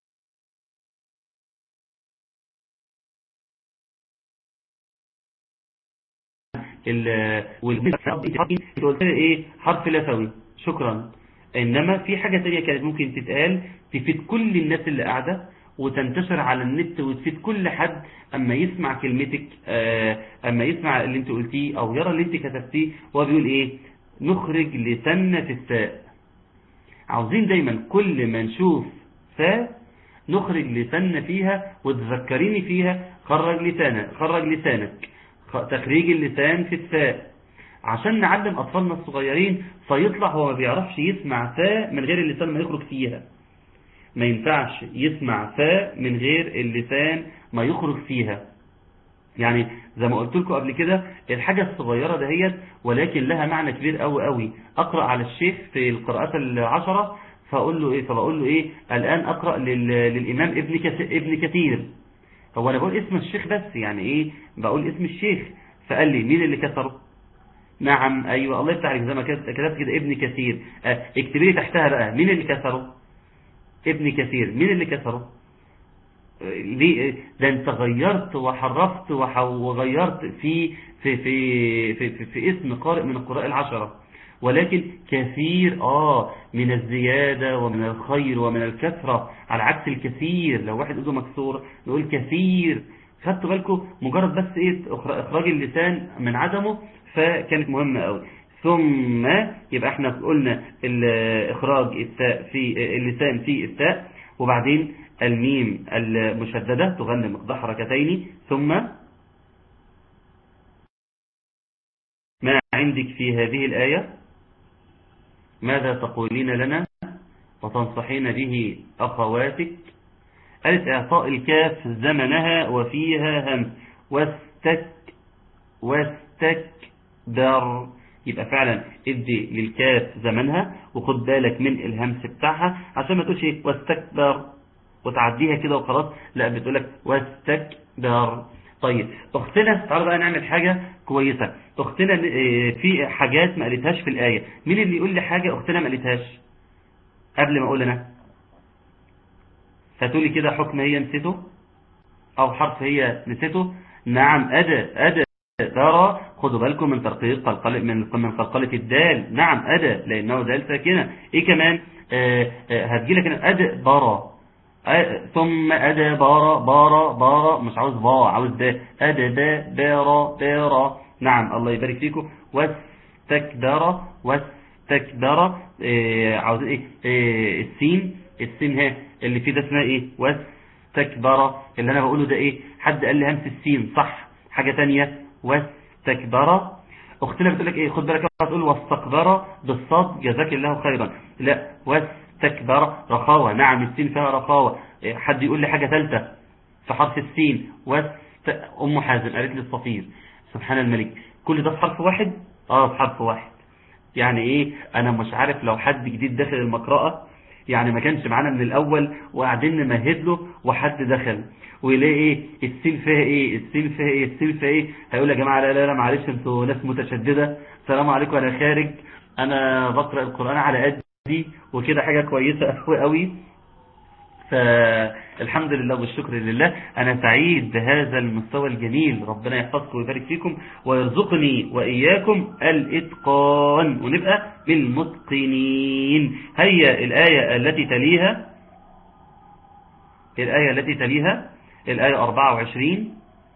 ال قلت لها ايه حرف لثوي شكرا انما في حاجة تانية كانت ممكن تتقال تفيد كل الناس اللي قاعدة وتنتشر على النت وتفيد كل حد اما يسمع كلمتك آه، اما يسمع اللي انت قلتيه او يرى اللي انت كتبتيه هو بيقول ايه نخرج لسنة في الساء عاوزين دايما كل ما نشوف فاء نخرج لسان فيها وتذكريني فيها خرج لسانك خرج لسانك خ- تخريج اللسان في الثاء عشان نعلم أطفالنا الصغيرين فيطلع هو ما بيعرفش يسمع فاء من غير اللسان ما يخرج فيها ما ينفعش يسمع فاء من غير اللسان ما يخرج فيها يعني زي ما قلت لكم قبل كده الحاجة الصغيرة دهيت ولكن لها معنى كبير قوي قوي أقرأ على الشيخ في القراءات العشرة فأقول له إيه فبقول له إيه الآن أقرأ لل... للإمام ابن كث... ابن كثير هو أنا بقول اسم الشيخ بس يعني إيه بقول اسم الشيخ فقال لي مين اللي كسره نعم أيوة الله يفتح عليك زي ما كتبت كتبت كده ابن كثير آه، اكتبي لي تحتها بقى مين اللي كسره ابن كثير مين اللي كسره ليه ده انت غيرت وحرفت وح- وغيرت في في في في, في, في اسم قارئ من القراء العشرة ولكن كثير اه من الزيادة ومن الخير ومن الكثرة على عكس الكثير لو واحد ايده مكسور نقول كثير خدتوا بالكم مجرد بس ايه إخر- اخراج اللسان من عدمه فكانت مهمة قوي ثم يبقى احنا قلنا ال- اخراج التاء في اللسان في التاء وبعدين الميم المشددة تغني مقدار حركتين ثم ما عندك في هذه الآية ماذا تقولين لنا وتنصحين به أخواتك قالت إعطاء الكاف زمنها وفيها همس واستك واستكبر يبقى فعلا ادي للكاف زمنها وخد بالك من الهمس بتاعها عشان ما تقولش إيه واستكبر وتعديها كده وخلاص لا بتقولك واستكبر طيب اختنا تعالوا بقى نعمل حاجة كويسة اختنا اه، في حاجات ما قالتهاش في الآية مين اللي يقول لي حاجة اختنا ما قالتهاش قبل ما اقول انا هتقولي كده حكم هي نسيته او حرف هي نسيته نعم أدى أدى ترى خدوا بالكم من ترقيق قلقل من من قلقلة الدال نعم أدى لأنه دال ساكنة إيه كمان آه آه هتجيلك هنا أدى برا آه ثم أدى بارا بارا بارا مش عاوز با عاوز با أدى با بارا بارا نعم الله يبارك فيكم واستكبر واستكبر آه عاوز إيه آه السين السين ها اللي فيه ده اسمها إيه واستكبر اللي أنا بقوله ده إيه حد قال لي همس السين صح حاجة تانية واستكبر اختنا بتقول لك ايه خد بالك هتقول واستكبر بالصاد جزاك الله خيرا لا واستكبر رخاوة نعم السين فيها رخاوة إيه، حد يقول لي حاجة ثالثة في حرف السين أم حازم قالت لي الصفير سبحان الملك كل ده في حرف واحد اه في حرف واحد يعني ايه انا مش عارف لو حد جديد داخل المقرأة يعني ما كانش معانا من الاول وقاعدين نمهد له وحد دخل ويلاقي ايه السيل فيها ايه السيل فيها ايه السيل فيها ايه هيقول يا جماعه لا لا لا معلش انتوا ناس متشدده السلام عليكم انا خارج انا بقرا القران على قدي وكده حاجه كويسه قوي قوي فالحمد لله والشكر لله أنا سعيد بهذا المستوى الجميل ربنا يحفظكم ويبارك فيكم ويرزقني وإياكم الإتقان ونبقى من المتقنين هيا الآية التي تليها الآية التي تليها الآية 24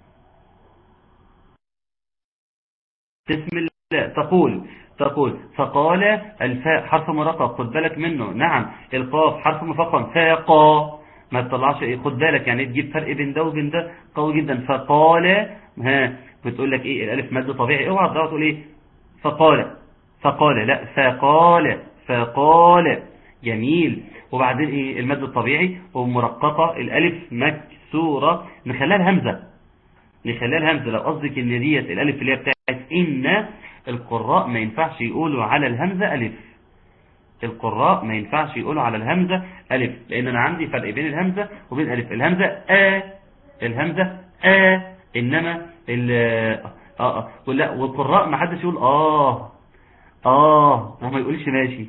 بسم الله تقول تقول فقال الفاء حرف مرقق خد بالك منه نعم القاف حرف مفخم فاقا ما تطلعش ايه خد بالك يعني تجيب فرق بين ده وبين ده قوي جدا فقال ها بتقول لك ايه الالف مد طبيعي اوعى تضغط تقول ايه فقال فقال لا فقال فقال جميل وبعدين ايه المد الطبيعي ومرققه الالف مكسوره نخليها الهمزه نخليها الهمزه لو قصدك ان ديت الالف اللي هي بتاعت ان القراء ما ينفعش يقولوا على الهمزة ألف القراء ما ينفعش يقولوا على الهمزة ألف لأن أنا عندي فرق بين الهمزة وبين ألف الهمزة آ الهمزة آ إنما ال آه آه ولا والقراء ما حدش يقول آه آه وما يقولش ماشي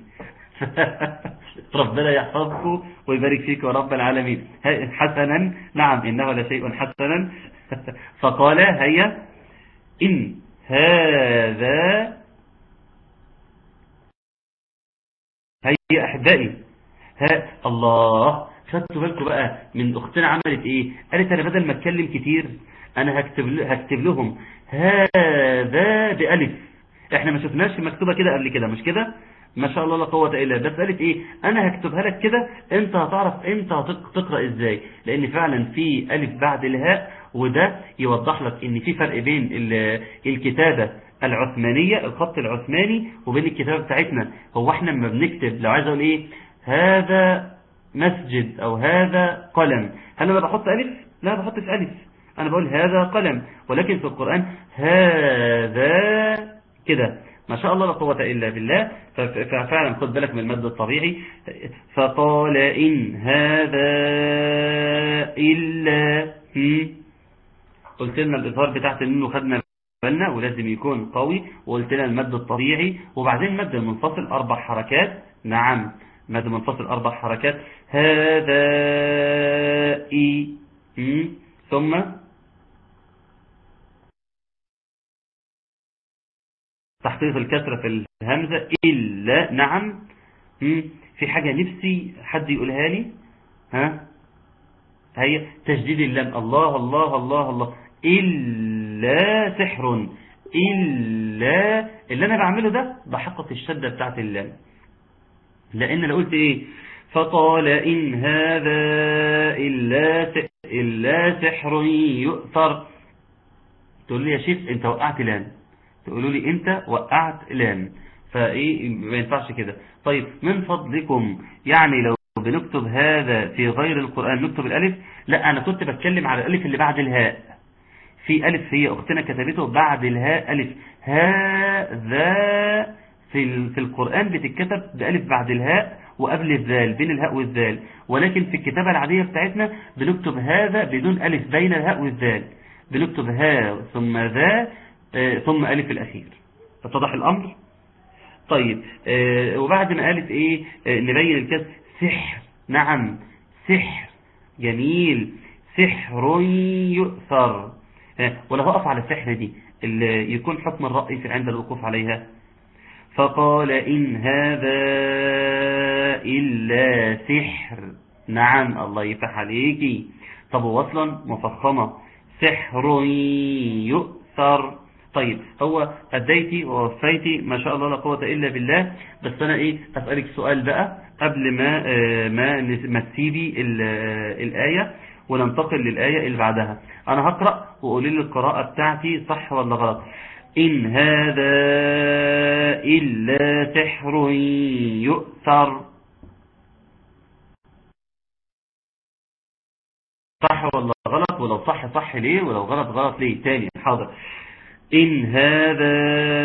ربنا يحفظكم ويبارك فيك يا رب العالمين حسنا نعم إنه لشيء حسنا فقال هيا إن هذا هيا أحبائي ها الله خدتوا بالكم بقى من أختنا عملت إيه قالت أنا بدل ما أتكلم كتير أنا هكتب, هكتب لهم هذا بألف إحنا ما شفناش مكتوبة كده قبل كده مش كده ما شاء الله لا قوة إلا بس قالت إيه أنا هكتبها لك كده أنت هتعرف أنت هتقرأ إزاي لأن فعلا في ألف بعد الهاء وده يوضح لك ان في فرق بين الكتابة العثمانية الخط العثماني وبين الكتابة بتاعتنا هو احنا لما بنكتب لو عايز اقول ايه هذا مسجد او هذا قلم هل انا بحط الف لا بحط في الف انا بقول هذا قلم ولكن في القرآن هذا كده ما شاء الله لا قوة إلا بالله ففعلا خد بالك من المد الطبيعي فقال إن هذا إلا قلت لنا الإظهار بتاعت النون خدنا بالنا ولازم يكون قوي وقلت لنا المد الطبيعي وبعدين مد المنفصل أربع حركات نعم مد منفصل أربع حركات هذا إي ثم تحقيق الكسرة في الهمزة إلا نعم في حاجة نفسي حد يقولها لي ها هي تجديد اللام الله الله الله الله إلا سحر إلا اللي أنا بعمله ده بحقق الشدة بتاعت اللام لأن لو قلت إيه فقال إن هذا إلا إلا سحر يؤثر تقول لي يا شيخ أنت وقعت لام تقولوا لي أنت وقعت لام فإيه ما ينفعش كده طيب من فضلكم يعني لو بنكتب هذا في غير القرآن نكتب الألف لا أنا كنت بتكلم على الألف اللي بعد الهاء في ألف هي أختنا كتبته بعد الهاء ألف هذا في في القرآن بتتكتب بألف بعد الهاء وقبل الذال بين الهاء والذال ولكن في الكتابة العادية بتاعتنا بنكتب هذا بدون ألف بين الهاء والذال بنكتب ها ثم ذا ثم ألف الأخير اتضح الأمر طيب وبعد ما قالت ايه نبين الكسر سحر نعم سحر جميل سحر يؤثر ولا هقف على السحر دي اللي يكون حكم الرأي في عند الوقوف عليها فقال إن هذا إلا سحر نعم الله يفتح عليكي طب وصلا مفخمة سحر يؤثر طيب هو أديتي ووفيتي ما شاء الله لا قوة إلا بالله بس أنا إيه أسألك سؤال بقى قبل ما ما ما تسيبي الآية وننتقل للآية اللي بعدها أنا هقرأ وقولي لي القراءة بتاعتي صح ولا غلط إن هذا إلا سحر يؤثر صح ولا غلط ولو صح صح ليه ولو غلط غلط ليه تاني حاضر إن هذا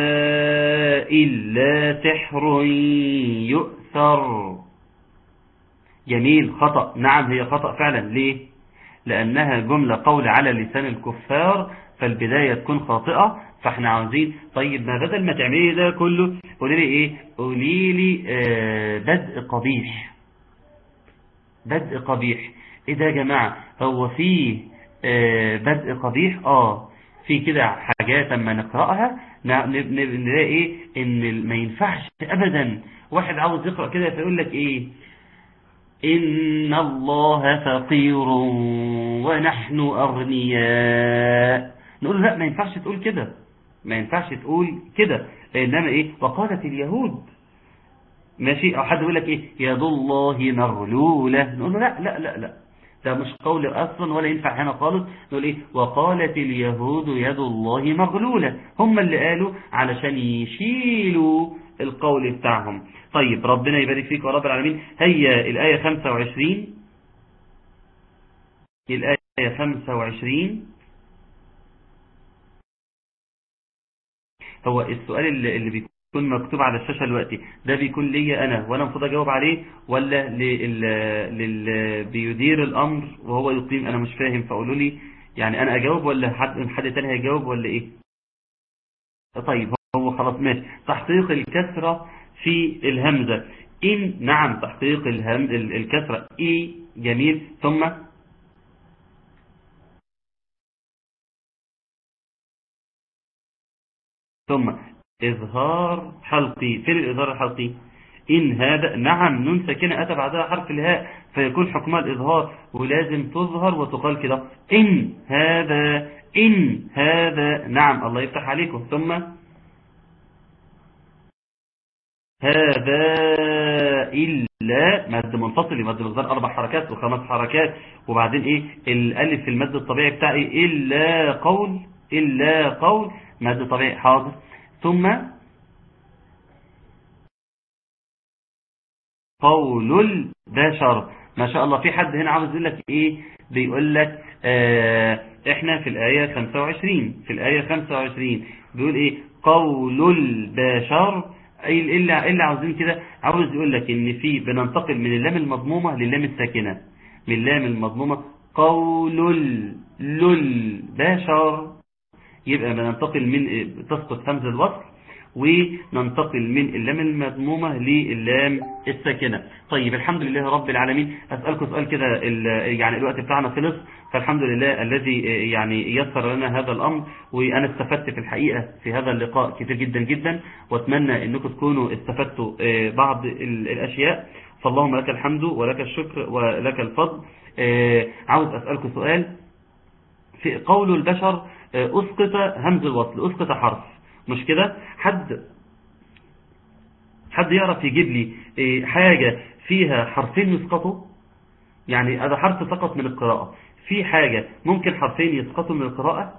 إلا سحر يؤثر جميل خطأ نعم هي خطأ فعلا ليه لأنها جملة قول على لسان الكفار فالبداية تكون خاطئة فاحنا عاوزين طيب ما بدل ما تعملي ده كله قولي لي ايه قولي لي آه بدء قبيح بدء قبيح ايه ده يا جماعة هو فيه آه بدء قبيح اه في كده حاجات اما نقرأها نلاقي ايه ان ما ينفعش ابدا واحد عاوز يقرأ كده فيقول لك ايه إن الله فقير ونحن أغنياء نقول لا ما ينفعش تقول كده ما ينفعش تقول كده إنما إيه وقالت اليهود ماشي أو حد يقول لك إيه يد الله مغلولة نقول له لا لا لا لا ده مش قول أصلا ولا ينفع هنا خالص نقول إيه وقالت اليهود يد الله مغلولة هم اللي قالوا علشان يشيلوا القول بتاعهم طيب ربنا يبارك فيك يا رب العالمين هي الآية 25 الآية 25 هو السؤال اللي, اللي بيكون مكتوب على الشاشة دلوقتي ده بيكون ليا أنا وأنا المفروض أجاوب عليه ولا للي بيدير الأمر وهو يقيم أنا مش فاهم فقولوا لي يعني أنا أجاوب ولا حد حد تاني هيجاوب ولا إيه طيب هو خلاص ماشي تحقيق الكسرة في الهمزة إن نعم تحقيق الهمز الكسرة إي جميل ثم ثم إظهار حلقي فين الإظهار الحلقي إن هذا نعم نون ساكنة أتى بعدها حرف الهاء فيكون حكمها الإظهار ولازم تظهر وتقال كده إن هذا إن هذا نعم الله يفتح عليكم ثم هذا إلا مد منفصل مد مقدار أربع حركات وخمس حركات وبعدين إيه الألف في المد الطبيعي بتاعي إلا قول إلا قول مد طبيعي حاضر ثم قول البشر ما شاء الله في حد هنا عاوز يقول لك إيه بيقول لك آه إحنا في الآية 25 في الآية 25 بيقول إيه قول البشر ايه اللي اللي عاوزين كده عاوز يقول لك ان في بننتقل من اللام المضمومه للام الساكنه من اللام المضمومه قول للبشر يبقى بننتقل من تسقط همزه الوصل وننتقل من اللام المضمومه للام الساكنه طيب الحمد لله رب العالمين اسالكم سؤال كده يعني الوقت بتاعنا خلص فالحمد لله الذي يعني يسر لنا هذا الأمر وأنا استفدت في الحقيقة في هذا اللقاء كثير جدا جدا وأتمنى أنكم تكونوا استفدتوا بعض الأشياء فاللهم لك الحمد ولك الشكر ولك الفضل عاوز أسألكم سؤال في قول البشر أسقط همز الوصل أسقط حرف مش كده حد حد يعرف يجيب لي حاجة فيها حرفين يسقطوا يعني هذا حرف سقط من القراءة في حاجة ممكن حرفين يسقطوا من القراءة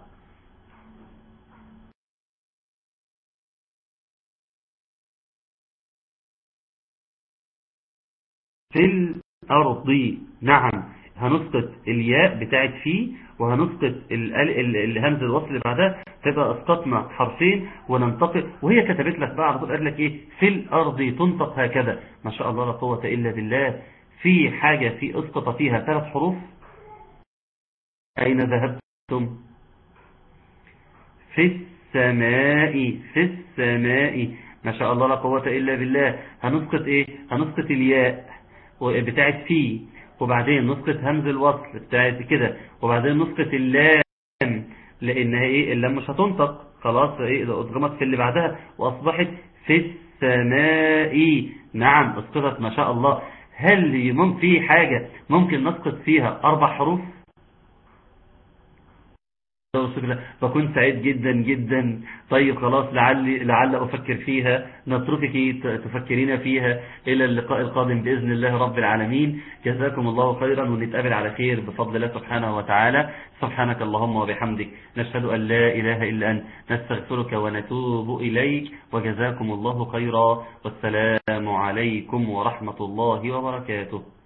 في الأرض نعم هنسقط الياء بتاعت فيه وهنسقط الهمز الوصل اللي بعدها تبقى اسقطنا حرفين وننتقل وهي كتبت لك بقى على طول قال لك ايه في الارض تنطق هكذا ما شاء الله لا قوه الا بالله في حاجه في اسقط فيها ثلاث حروف أين ذهبتم في السماء في السماء ما شاء الله لا قوة إلا بالله هنسقط إيه هنسقط الياء بتاعت في وبعدين نسقط همز الوصل بتاعت كده وبعدين نسقط اللام لأنها إيه اللام مش هتنطق خلاص إيه ادغمت في اللي بعدها وأصبحت في السماء نعم اسقطت ما شاء الله هل ممكن في حاجة ممكن نسقط فيها أربع حروف بكون سعيد جدا جدا طيب خلاص لعل لعل أفكر فيها نتركك تفكرين فيها إلى اللقاء القادم بإذن الله رب العالمين جزاكم الله خيرا ونتقابل على خير بفضل الله سبحانه وتعالى سبحانك اللهم وبحمدك نشهد أن لا إله إلا أنت نستغفرك ونتوب إليك وجزاكم الله خيرا والسلام عليكم ورحمة الله وبركاته